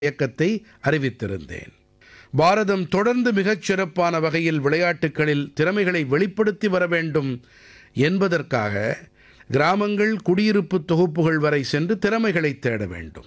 இயக்கத்தை அறிவித்திருந்தேன் பாரதம் தொடர்ந்து மிகச் சிறப்பான வகையில் விளையாட்டுகளில் திறமைகளை வெளிப்படுத்தி வர வேண்டும் என்பதற்காக கிராமங்கள் குடியிருப்பு தொகுப்புகள் வரை சென்று திறமைகளை தேட வேண்டும்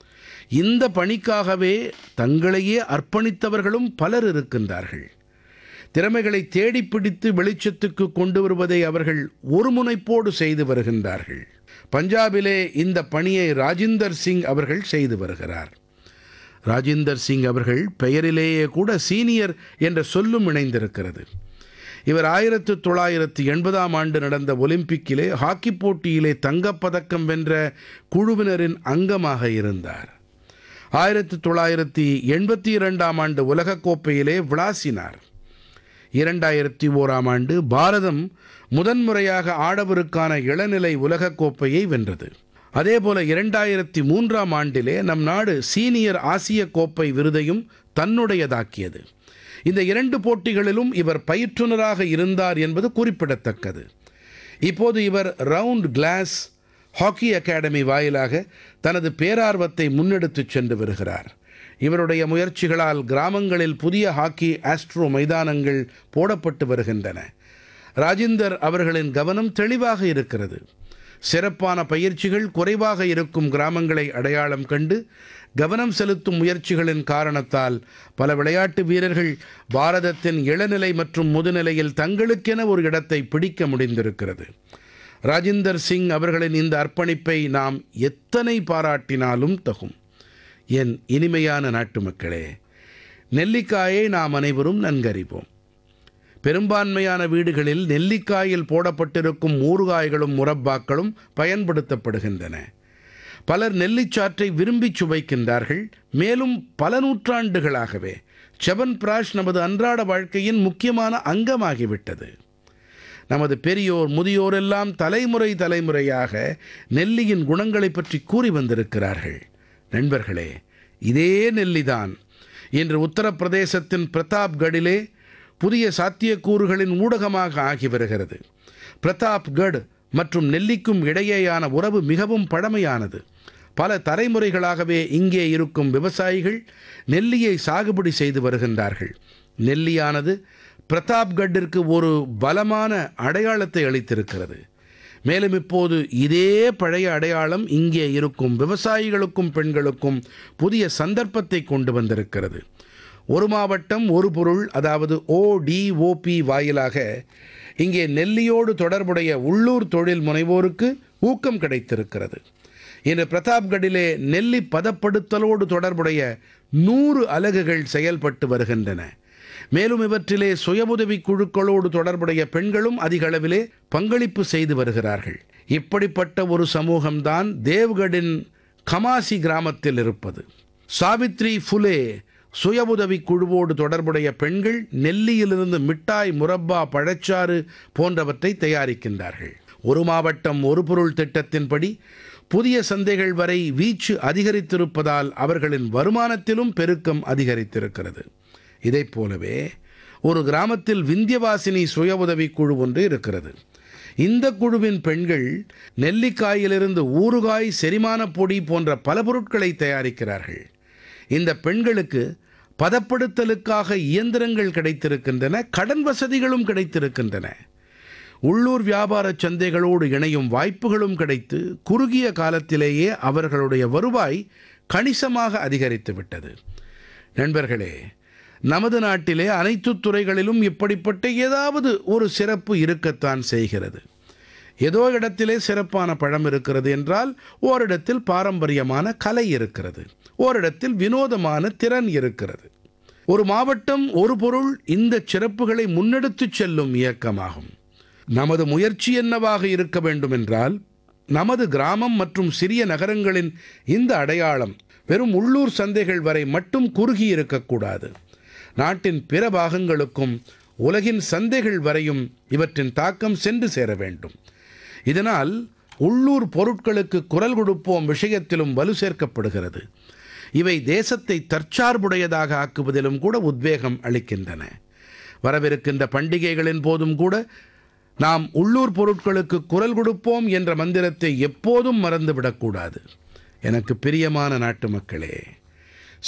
இந்த பணிக்காகவே தங்களையே அர்ப்பணித்தவர்களும் பலர் இருக்கின்றார்கள் திறமைகளை தேடிப் பிடித்து வெளிச்சத்துக்கு கொண்டு வருவதை அவர்கள் ஒருமுனைப்போடு செய்து வருகின்றார்கள் பஞ்சாபிலே இந்த பணியை ராஜிந்தர் சிங் அவர்கள் செய்து வருகிறார் ராஜிந்தர் சிங் அவர்கள் பெயரிலேயே கூட சீனியர் என்ற சொல்லும் இணைந்திருக்கிறது இவர் ஆயிரத்து தொள்ளாயிரத்து எண்பதாம் ஆண்டு நடந்த ஒலிம்பிக்கிலே ஹாக்கி போட்டியிலே தங்கப்பதக்கம் வென்ற குழுவினரின் அங்கமாக இருந்தார் ஆயிரத்து தொள்ளாயிரத்தி எண்பத்தி இரண்டாம் ஆண்டு உலகக்கோப்பையிலே விளாசினார் இரண்டாயிரத்தி ஓராம் ஆண்டு பாரதம் முதன்முறையாக ஆடவருக்கான இளநிலை உலகக்கோப்பையை வென்றது அதேபோல இரண்டாயிரத்தி மூன்றாம் ஆண்டிலே நம் நாடு சீனியர் ஆசிய கோப்பை விருதையும் தன்னுடையதாக்கியது இந்த இரண்டு போட்டிகளிலும் இவர் பயிற்றுனராக இருந்தார் என்பது குறிப்பிடத்தக்கது இப்போது இவர் ரவுண்ட் கிளாஸ் ஹாக்கி அகாடமி வாயிலாக தனது பேரார்வத்தை முன்னெடுத்துச் சென்று வருகிறார் இவருடைய முயற்சிகளால் கிராமங்களில் புதிய ஹாக்கி ஆஸ்ட்ரோ மைதானங்கள் போடப்பட்டு வருகின்றன ராஜிந்தர் அவர்களின் கவனம் தெளிவாக இருக்கிறது சிறப்பான பயிற்சிகள் குறைவாக இருக்கும் கிராமங்களை அடையாளம் கண்டு கவனம் செலுத்தும் முயற்சிகளின் காரணத்தால் பல விளையாட்டு வீரர்கள் பாரதத்தின் இளநிலை மற்றும் முதுநிலையில் தங்களுக்கென ஒரு இடத்தை பிடிக்க முடிந்திருக்கிறது ராஜிந்தர் சிங் அவர்களின் இந்த அர்ப்பணிப்பை நாம் எத்தனை பாராட்டினாலும் தகும் என் இனிமையான நாட்டு மக்களே நெல்லிக்காயை நாம் அனைவரும் நன்கறிவோம் பெரும்பான்மையான வீடுகளில் நெல்லிக்காயில் போடப்பட்டிருக்கும் ஊறுகாய்களும் முரப்பாக்களும் பயன்படுத்தப்படுகின்றன பலர் நெல்லிச்சாற்றை விரும்பி சுவைக்கின்றார்கள் மேலும் பல நூற்றாண்டுகளாகவே செவன் பிராஷ் நமது அன்றாட வாழ்க்கையின் முக்கியமான அங்கமாகிவிட்டது நமது பெரியோர் முதியோர் எல்லாம் தலைமுறை தலைமுறையாக நெல்லியின் குணங்களைப் பற்றி கூறி வந்திருக்கிறார்கள் நண்பர்களே இதே நெல்லிதான் இன்று உத்தரப்பிரதேசத்தின் பிரதாப்கடிலே புதிய சாத்தியக்கூறுகளின் ஊடகமாக ஆகி வருகிறது பிரதாப்கட் மற்றும் நெல்லிக்கும் இடையேயான உறவு மிகவும் பழமையானது பல தலைமுறைகளாகவே இங்கே இருக்கும் விவசாயிகள் நெல்லியை சாகுபடி செய்து வருகின்றார்கள் நெல்லியானது பிரதாப்கட்டிற்கு ஒரு பலமான அடையாளத்தை அளித்திருக்கிறது மேலும் இப்போது இதே பழைய அடையாளம் இங்கே இருக்கும் விவசாயிகளுக்கும் பெண்களுக்கும் புதிய சந்தர்ப்பத்தை கொண்டு வந்திருக்கிறது ஒரு மாவட்டம் ஒரு பொருள் அதாவது ஓடிஓபி வாயிலாக இங்கே நெல்லியோடு தொடர்புடைய உள்ளூர் தொழில் முனைவோருக்கு ஊக்கம் கிடைத்திருக்கிறது இன்று பிரதாப்கடிலே நெல்லி பதப்படுத்தலோடு தொடர்புடைய நூறு அலகுகள் செயல்பட்டு வருகின்றன மேலும் இவற்றிலே சுய உதவிக் குழுக்களோடு தொடர்புடைய பெண்களும் அதிக அளவிலே பங்களிப்பு செய்து வருகிறார்கள் இப்படிப்பட்ட ஒரு சமூகம்தான் தேவ்கடின் கமாசி கிராமத்தில் இருப்பது சாவித்ரி ஃபுலே சுய உதவிக் குழுவோடு தொடர்புடைய பெண்கள் நெல்லியிலிருந்து மிட்டாய் முரப்பா பழச்சாறு போன்றவற்றை தயாரிக்கின்றார்கள் ஒரு மாவட்டம் ஒரு பொருள் திட்டத்தின்படி புதிய சந்தைகள் வரை வீச்சு அதிகரித்திருப்பதால் அவர்களின் வருமானத்திலும் பெருக்கம் அதிகரித்திருக்கிறது இதைப் போலவே ஒரு கிராமத்தில் விந்தியவாசினி சுய உதவிக் குழு ஒன்று இருக்கிறது இந்த குழுவின் பெண்கள் நெல்லிக்காயிலிருந்து ஊறுகாய் செரிமானப் பொடி போன்ற பல பொருட்களை தயாரிக்கிறார்கள் இந்த பெண்களுக்கு பதப்படுத்தலுக்காக இயந்திரங்கள் கிடைத்திருக்கின்றன கடன் வசதிகளும் கிடைத்திருக்கின்றன உள்ளூர் வியாபார சந்தைகளோடு இணையும் வாய்ப்புகளும் கிடைத்து குறுகிய காலத்திலேயே அவர்களுடைய வருவாய் கணிசமாக அதிகரித்து விட்டது நண்பர்களே நமது நாட்டிலே அனைத்து துறைகளிலும் இப்படிப்பட்ட ஏதாவது ஒரு சிறப்பு இருக்கத்தான் செய்கிறது ஏதோ இடத்திலே சிறப்பான பழம் இருக்கிறது என்றால் ஓரிடத்தில் பாரம்பரியமான கலை இருக்கிறது ஓரிடத்தில் வினோதமான திறன் இருக்கிறது ஒரு மாவட்டம் ஒரு பொருள் இந்த சிறப்புகளை முன்னெடுத்துச் செல்லும் இயக்கமாகும் நமது முயற்சி என்னவாக இருக்க வேண்டும் என்றால் நமது கிராமம் மற்றும் சிறிய நகரங்களின் இந்த அடையாளம் வெறும் உள்ளூர் சந்தைகள் வரை மட்டும் குறுகி இருக்கக்கூடாது நாட்டின் பிற பாகங்களுக்கும் உலகின் சந்தைகள் வரையும் இவற்றின் தாக்கம் சென்று சேர வேண்டும் இதனால் உள்ளூர் பொருட்களுக்கு குரல் கொடுப்போம் விஷயத்திலும் வலு சேர்க்கப்படுகிறது இவை தேசத்தை தற்சார்புடையதாக ஆக்குவதிலும் கூட உத்வேகம் அளிக்கின்றன வரவிருக்கின்ற பண்டிகைகளின் போதும் கூட நாம் உள்ளூர் பொருட்களுக்கு குரல் கொடுப்போம் என்ற மந்திரத்தை எப்போதும் மறந்துவிடக்கூடாது எனக்கு பிரியமான நாட்டு மக்களே